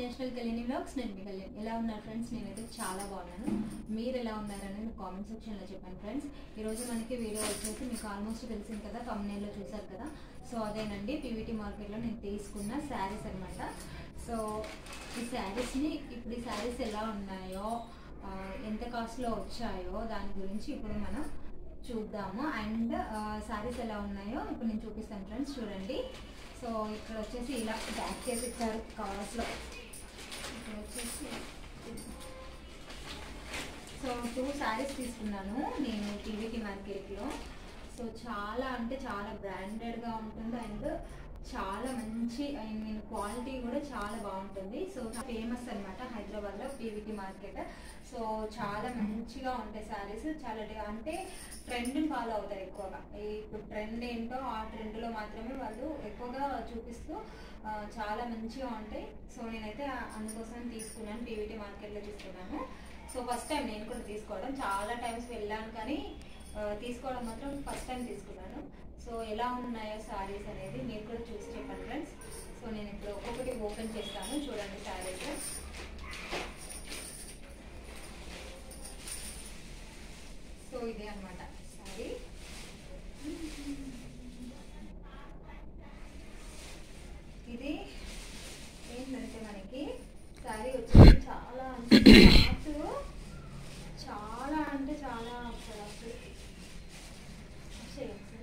National Kalyani blogs నేను మీ కళ్యాణ్ ఎలా ఉన్నారు ఫ్రెండ్స్ నేనైతే చాలా బాగున్నాను మీరు ఎలా ఉన్నారని కామెంట్ సెక్షన్లో చెప్పాను ఫ్రెండ్స్ ఈరోజు మనకి వీడియో వచ్చేసి మీకు ఆల్మోస్ట్ తెలిసింది కదా తమ్నేల్లో చూసారు కదా సో అదేనండి పీవీటీ మార్కెట్లో నేను తీసుకున్న శారీస్ అనమాట సో ఈ శారీస్ని ఇప్పుడు ఈ శారీస్ ఎలా ఉన్నాయో ఆ, ఎంత కాస్ట్లో వచ్చాయో దాని గురించి ఇప్పుడు మనం చూద్దాము అండ్ శారీస్ ఎలా ఉన్నాయో ఇప్పుడు నేను చూపిస్తాను ఫ్రెండ్స్ చూడండి సో ఇక్కడ వచ్చేసి ఇలా బ్యాక్ చేసి ఇచ్చారు కవర్స్లో ఇక్కడ వచ్చేసి సో టూ శారీస్ తీసుకున్నాను నేను టీవీటీ మార్కెట్లో సో చాలా అంటే చాలా బ్రాండెడ్గా ఉంటుంది అండ్ చాలా మంచి ఐ మీన్ క్వాలిటీ కూడా చాలా బాగుంటుంది సో ఫేమస్ అనమాట హైదరాబాద్లో పీవీటీ మార్కెట్ సో చాలా మంచిగా ఉంటాయి శారీస్ చాలా డి- అంటే ట్రెండ్ని ఫాలో అవుతారు ఎక్కువగా ఈ ఇప్పుడు ట్రెండ్ ఏంటో ఆ ట్రెండ్లో మాత్రమే వాళ్ళు ఎక్కువగా చూపిస్తూ ఆ, చాలా మంచిగా ఉంటాయి సో నేనైతే ఆ- అందుకోసం తీసుకున్నాను పీవీటీ మార్కెట్లో తీసుకున్నాను సో ఫస్ట్ టైం నేను కూడా తీసుకోవడం చాలా టైమ్స్ వెళ్ళాను కానీ ఆ, తీసుకోవడం మాత్రం ఫస్ట్ టైం తీసుకున్నాను సో ఎలా ఉన్నాయో శారీస్ అనేది మీరు కూడా చూసి చెప్పండి ఫ్రెండ్స్ సో నేను ఇప్పుడు ఒక్కొక్కటి ఓపెన్ చేస్తాను చూడండి శారీస్ సో ఇదే అనమాట శారీ ఇది ఏంటంటే మనకి శారీ వచ్చేసి చాలా అంటే క్లాత్ చాలా అంటే చాలా అసలు అసలు వచ్చేయండి.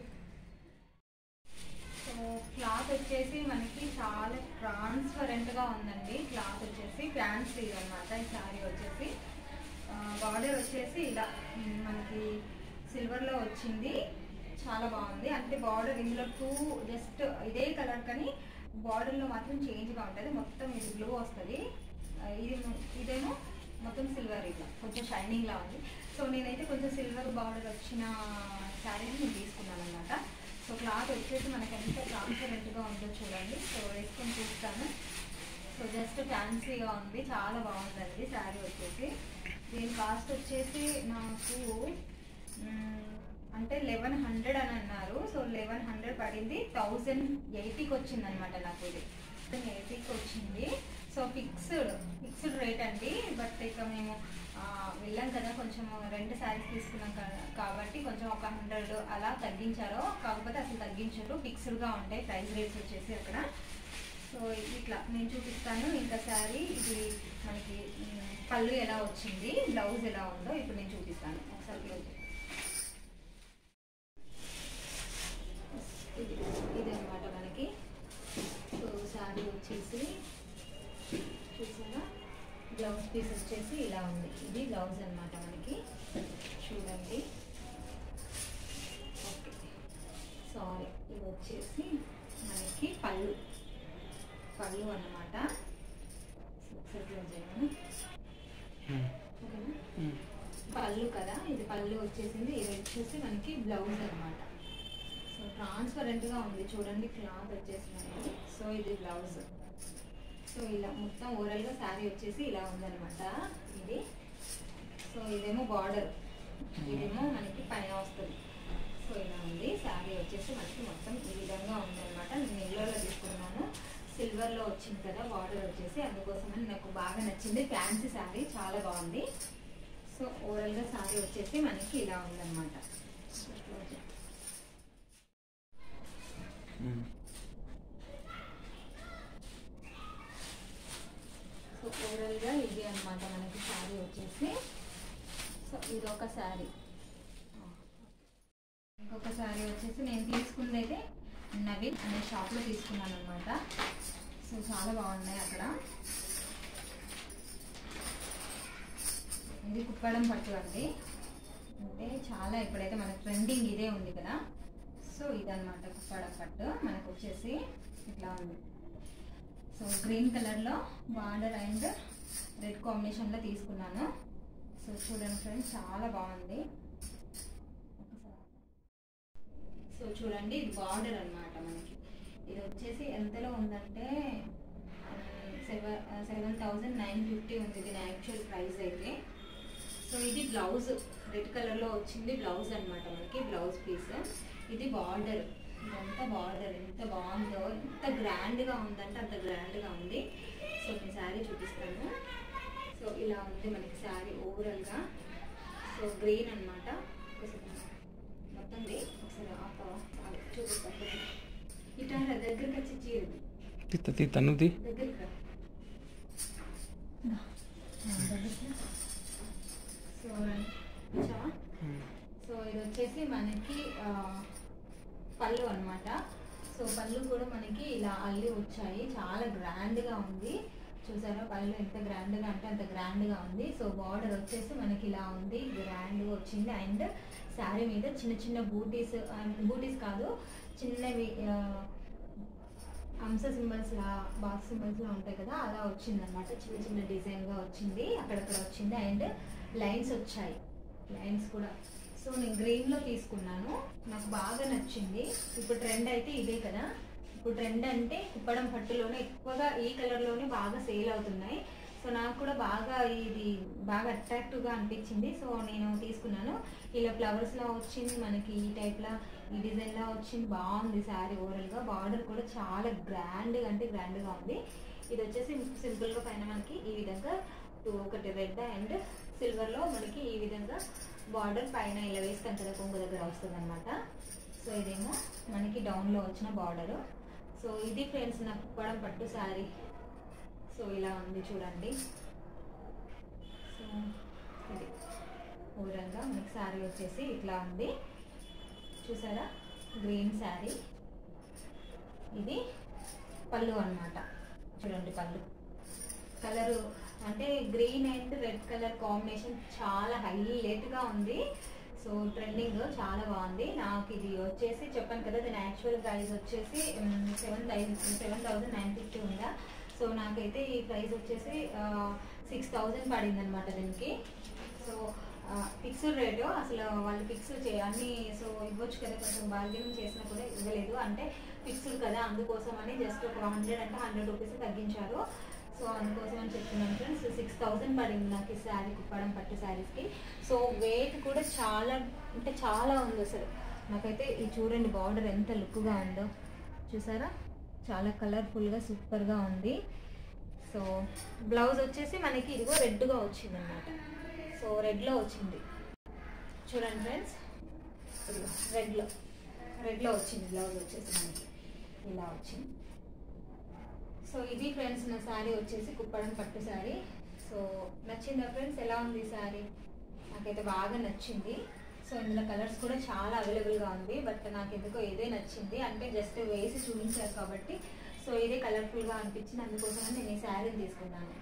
సో క్లాత్ వచ్చేసి మనకి చాలా ట్రాన్స్పరెంట్ గా ఉందండి క్లాత్ వచ్చేసి ఫ్యాన్సీ అనమాట ఈ శారీ వచ్చేసి బార్డర్ వచ్చేసి ఇలా ఉమ్, మనకి సిల్వర్ లో వచ్చింది చాలా బాగుంది అంటే బార్డర్ ఇందులో టూ జస్ట్ ఇదే కలర్ కానీ బార్డర్ లో మాత్రం చేంజ్ గా ఉంటుంది మొత్తం ఇది బ్లూ వస్తుంది ఆ, ఇది ము- ఇదేమో మొత్తం సిల్వర్ ఇట్లా కొంచెం షైనింగ్ లా ఉంది సో నేనైతే కొంచెం సిల్వర్ బార్డర్ వచ్చిన శారీని నేను తీసుకున్నాను అనమాట సో క్లాత్ వచ్చేసి మనకి ఎంత ట్రాన్స్పరెంట్ గా ఉందో చూడండి సో వేసుకొని చూస్తాను సో జస్ట్ ఫ్యాన్సీగా ఉంది చాలా బాగుందండి శారీ వచ్చేసి దీని కాస్ట్ వచ్చేసి నాకు మ్మ్, అంటే లెవెన్ హండ్రెడ్ అని అన్నారు సో లెవెన్ హండ్రెడ్ పడింది థౌజండ్ ఎయిటీకి వచ్చింది అనమాట నాకు ఇది ఎయిటీకి వచ్చింది సో ఫిక్స్డ్ ఫిక్స్డ్ రేట్ అండి బట్ ఇక మేము ఆ, వెళ్ళాం కదా కొంచెం రెండు శారీస్ తీసుకున్నాం కదా కాబట్టి కొంచెం ఒక హండ్రెడ్ అలా తగ్గించారు కాకపోతే అసలు తగ్గించారు ఫిక్స్డ్గా ఉంటాయి ప్రైస్ రేట్స్ వచ్చేసి అక్కడ సో ఇట్లా నేను చూపిస్తాను ఇంకా శారీ ఇది మనకి మ్, పళ్ళు ఎలా వచ్చింది బ్లౌజ్ ఎలా ఉందో ఇప్పుడు నేను చూపిస్తాను ఒకసారి close చేయి. ఇది ఇది అనమాట మనకి సో శారీ వచ్చేసి చూసారా బ్లౌజ్ పీస్ వచ్చేసి ఇలా ఉంది ఇది బ్లౌజ్ అన్నమాట మనకి చూడండి ఓకే సారీ ఇది వచ్చేసి మనకి పళ్ళు పళ్ళు అన్నమాట ఒకసారి క్లోజ్ చేయమను. ఓకేనా పళ్ళు కదా ఇది పళ్ళు వచ్చేసింది ఇది వచ్చేసి మనకి బ్లౌజ్ అన్నమాట సో ట్రాన్స్పరెంట్ గా ఉంది చూడండి క్లాత్ వచ్చేసి మనకి సో ఇది బ్లౌజ్ సో ఇలా మొత్తం ఓవరాల్ గా శారీ వచ్చేసి ఇలా ఉందన్నమాట ఇది సో ఇదేమో బార్డర్ ఇదేమో మనకి పైన వస్తుంది సో ఇలా ఉంది శారీ వచ్చేసి మనకి మొత్తం ఈ విధంగా ఉందన్నమాట నేను ఎల్లోలో తీసుకున్నాను సిల్వర్ లో వచ్చింది కదా బార్డర్ వచ్చేసి అందుకోసమని నాకు బాగా నచ్చింది ఫ్యాన్సీ శారీ చాలా బాగుంది సో ఓవరాల్ గా శారీ వచ్చేసి మనకి ఇలా ఉందన్నమాట సో ఓవరాల్ గా ఇది అన్నమాట మనకి శారీ వచ్చేసి సో ఇది ఒక శారీ ఇంకొక శారీ వచ్చేసి నేను తీసుకుంది అయితే నవీన్ అనే షాప్లో తీసుకున్నాను అనమాట సో చాలా బాగున్నాయి అక్కడ ఇది కుప్పడం పట్టు అండి అంటే చాలా ఇప్పుడైతే మనకు ట్రెండింగ్ ఇదే ఉంది కదా సో ఇదన్నమాట కుప్పడం పట్టు మనకు వచ్చేసి ఇట్లా ఉంది సో గ్రీన్ కలర్లో బార్డర్ అండ్ రెడ్ కాంబినేషన్లో తీసుకున్నాను సో చూడండి ఫ్రెండ్స్ చాలా బాగుంది ఒకసారి సో చూడండి ఇది బార్డర్ అన్నమాట మనకి ఇది వచ్చేసి ఎంతలో ఉందంటే seven seven thousand nine fifty ఉంది దీని యాక్చువల్ ప్రైస్ అయితే సో ఇది బ్లౌజ్ రెడ్ కలర్లో వచ్చింది బ్లౌజ్ అన్నమాట మనకి బ్లౌజ్ పీస్ ఇది బార్డర్ ఇదంతా బార్డర్ ఎంత బాగుందో ఎంత గ్రాండ్గా ఉందంటే అంత గ్రాండ్గా ఉంది సో నేను శారీ చూపిస్తాను సో ఇలా ఉంది మనకి శారీ ఓవరాల్గా సో గ్రీన్ అనమాట మొత్తం ది ఒకసారి ఆప చూపిస్తాను ఇట్లా దగ్గరికి వచ్చి చీర తీత తీత నువ్వు దగ్గరికి రా. నా దగ్గరికి రా. సో వచ్చావా? సో ఇది వచ్చేసి మనకి ఆ, పళ్ళు అన్నమాట సో పళ్ళు కూడా మనకి ఇలా అల్లి వచ్చాయి చాలా గ్రాండ్గా ఉంది చూసారా పళ్ళు ఎంత గ్రాండ్గా అంటే అంత గ్రాండ్గా ఉంది సో బార్డర్ వచ్చేసి మనకి ఇలా ఉంది గ్రాండ్గా వచ్చింది అండ్ శారీ మీద చిన్న చిన్న బూటీస్ బూటీస్ కాదు చిన్నవి ఆ, హంస సింబల్స్ లా బాక్స్ సింబల్స్ లా ఉంటాయి కదా అలా వచ్చింది అనమాట చిన్న చిన్న డిజైన్ గా వచ్చింది అక్కడక్కడ వచ్చింది అండ్ లైన్స్ వచ్చాయి లైన్స్ కూడా సో నేను గ్రీన్ లో తీసుకున్నాను నాకు బాగా నచ్చింది ఇప్పుడు ట్రెండ్ అయితే ఇదే కదా ఇప్పుడు ట్రెండ్ అంటే కుప్పడం పట్టులోనే ఎక్కువగా ఈ కలర్ లోనే బాగా సేల్ అవుతున్నాయి సో నాకు కూడా బాగా ఇది బాగా అట్రాక్టివ్ గా అనిపించింది సో నేను తీసుకున్నాను ఇలా ఫ్లవర్స్ లా వచ్చింది మనకి ఈ టైప్ లా ఈ డిజైన్ లా వచ్చింది బాగుంది శారీ ఓవరాల్ గా బార్డర్ కూడా చాలా గ్రాండ్ అంటే గ్రాండ్ గా ఉంది ఇది వచ్చేసి సింపుల్ గా పైన మనకి ఈ విధంగా టూ ఒకటి రెడ్ అండ్ సిల్వర్ లో మనకి ఈ విధంగా బార్డర్ పైన ఇలా వేస్తాం కదా కొంగు దగ్గర వస్తుంది అనమాట సో ఇదేమో మనకి డౌన్ లో వచ్చిన బార్డర్ సో ఇది ఫ్రెండ్స్ నాకు కుప్పడం పట్టు శారీ సో ఇలా ఉంది చూడండి సో ఇది ఓవరాల్గా మనకి శారీ వచ్చేసి ఇట్లా ఉంది చూసారా గ్రీన్ శారీ ఇది పళ్ళు అన్నమాట చూడండి పళ్ళు కలరు అంటే green and red colour combination చాలా హైలైట్గా ఉంది సో ట్రెండింగ్ చాలా బాగుంది నాకు ఇది వచ్చేసి చెప్పాను కదా దీని యాక్చువల్ ప్రైస్ వచ్చేసి seven thousand seven thousand nine fifty ఉందా సో నాకైతే ఈ ప్రైస్ వచ్చేసి సిక్స్ థౌజండ్ పడింది అనమాట దీనికి సో ఫిక్స్డ్ రేటు అసలు వాళ్ళు ఫిక్స్ చే అన్ని సో ఇవ్వచ్చు కదా కొంచెం బార్గెనింగ్ చేసినా కూడా ఇవ్వలేదు అంటే ఫిక్స్డ్ కదా అందుకోసం అని జస్ట్ ఒక హండ్రెడ్ అంటే హండ్రెడ్ రూపీస్ తగ్గించారు సో అందుకోసం అని చెప్తున్నాను ఫ్రెండ్స్ సిక్స్ థౌసండ్ పడింది నాకు ఈ శారీ కుప్పడం పట్టు శారీస్కి సో వెయిట్ కూడా చాలా అంటే చాలా ఉంది అసలు నాకైతే ఈ చూడండి బార్డర్ ఎంత లుక్గా ఉందో చూసారా చాలా కలర్ఫుల్గా సూపర్గా ఉంది సో బ్లౌజ్ వచ్చేసి మనకి ఇదిగో రెడ్గా వచ్చింది అనమాట సో రెడ్లో వచ్చింది చూడండి ఫ్రెండ్స్ ఇదిగో రెడ్లో రెడ్లో వచ్చింది బ్లౌజ్ వచ్చేసి మనకి ఇలా వచ్చింది సో ఇది ఫ్రెండ్స్ నా శారీ వచ్చేసి కుప్పడం పట్టు శారీ సో నచ్చిందా ఫ్రెండ్స్ ఎలా ఉంది శారీ నాకైతే బాగా నచ్చింది సో ఇందులో కలర్స్ కూడా చాలా అవైలబుల్గా ఉంది బట్ నాకు ఎందుకో ఇదే నచ్చింది అంటే జస్ట్ వేసి చూపించారు కాబట్టి సో ఇదే కలర్ఫుల్గా అనిపించింది అందుకోసం నేను ఈ శారీని తీసుకున్నాను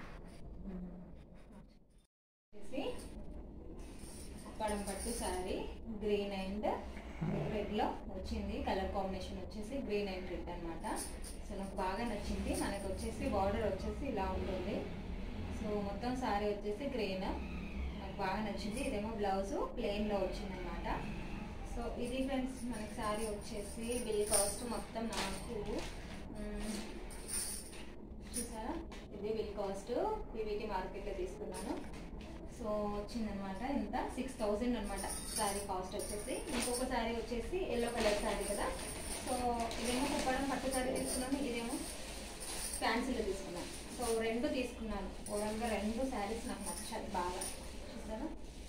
వచ్చేసి కుప్పడం పట్టు శారీ గ్రీన్ అండ్ రెడ్ లో వచ్చింది కలర్ కాంబినేషన్ వచ్చేసి గ్రీన్ అండ్ రెడ్ అన్నమాట సో నాకు బాగా నచ్చింది మనకు వచ్చేసి బార్డర్ వచ్చేసి ఇలా ఉంటుంది సో మొత్తం శారీ వచ్చేసి గ్రీన్ నాకు బాగా నచ్చింది ఇదేమో బ్లౌజ్ ప్లెయిన్ లో వచ్చింది అనమాట సో ఇది ఫ్రెండ్స్ మనకి శారీ వచ్చేసి బిల్ కాస్ట్ మొత్తం నాకు మ్, చూసారా ఇది బిల్ కాస్ట్ పీవీటీ మార్కెట్లో తీసుకున్నాను సో వచ్చిందనమాట ఇంత సిక్స్ థౌజండ్ అనమాట శారీ కాస్ట్ వచ్చేసి ఇంకొక శారీ వచ్చేసి ఎల్లో కలర్ శారీ కదా సో ఇదేమో కుప్పడం పట్టు శారీ తీసుకున్నాను ఇదేమో ఫ్యాన్సీలో తీసుకున్నాను సో రెండు తీసుకున్నాను ఓవరాల్గా రెండు శారీస్ నాకు నచ్చాయి బాగా చూసారా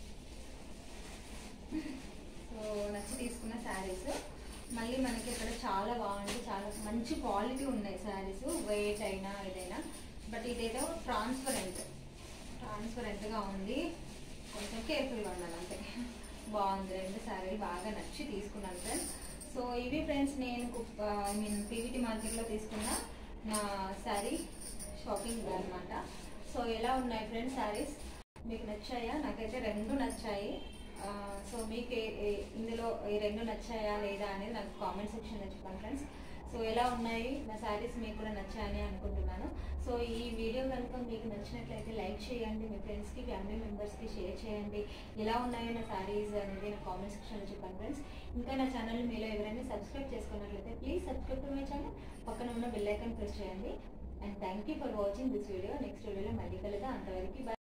సో నచ్చి తీసుకున్న శారీస్ మళ్ళీ మనకి ఇక్కడ చాలా బాగుంది చాలా మంచి క్వాలిటీ ఉన్నాయి శారీస్ వెయిట్ అయినా ఏదైనా బట్ ఇదేదో ట్రాన్స్పరెంట్ ట్రాన్స్పరెంట్గా ఉంది కొంచెం కేర్ఫుల్గా ఉండాలి అంతే బాగుంది రెండు శారీ బాగా నచ్చి తీసుకున్నాను ఫ్రెండ్స్ సో ఇవి ఫ్రెండ్స్ నేను ఐ మీన్ పీవీటీ మార్కెట్లో తీసుకున్న నా శారీ షాపింగ్ అనమాట సో ఎలా ఉన్నాయి ఫ్రెండ్స్ శారీస్ మీకు నచ్చాయా నాకైతే రెండు నచ్చాయి ఆ, సో మీకు ఏ- ఏ- ఇందులో ఈ రెండు నచ్చాయా లేదా అనేది నాకు కామెంట్ సెక్షన్లో చెప్పండి ఫ్రెండ్స్ సో ఎలా ఉన్నాయి నా శారీస్ మీకు కూడా నచ్చాయని అనుకుంటున్నాను సో ఈ వీడియో కనుక మీకు నచ్చినట్లయితే లైక్ చేయండి మీ ఫ్రెండ్స్కి ఫ్యామిలీ మెంబర్స్కి షేర్ చేయండి ఎలా ఉన్నాయో నా శారీస్ అనేది నా కామెంట్ సెక్షన్లో చెప్పండి ఫ్రెండ్స్ ఇంకా నా ఛానల్ మీలో ఎవరైనా సబ్స్క్రైబ్ చేసుకున్నట్లయితే please subscribe to my channel పక్కన ఉన్న బెల్ ఐకాన్ ప్రెస్ చేయండి and thank you for watching this video next వీడియోలో మళ్ళీ కలుద్దాం అంతవరకు bye.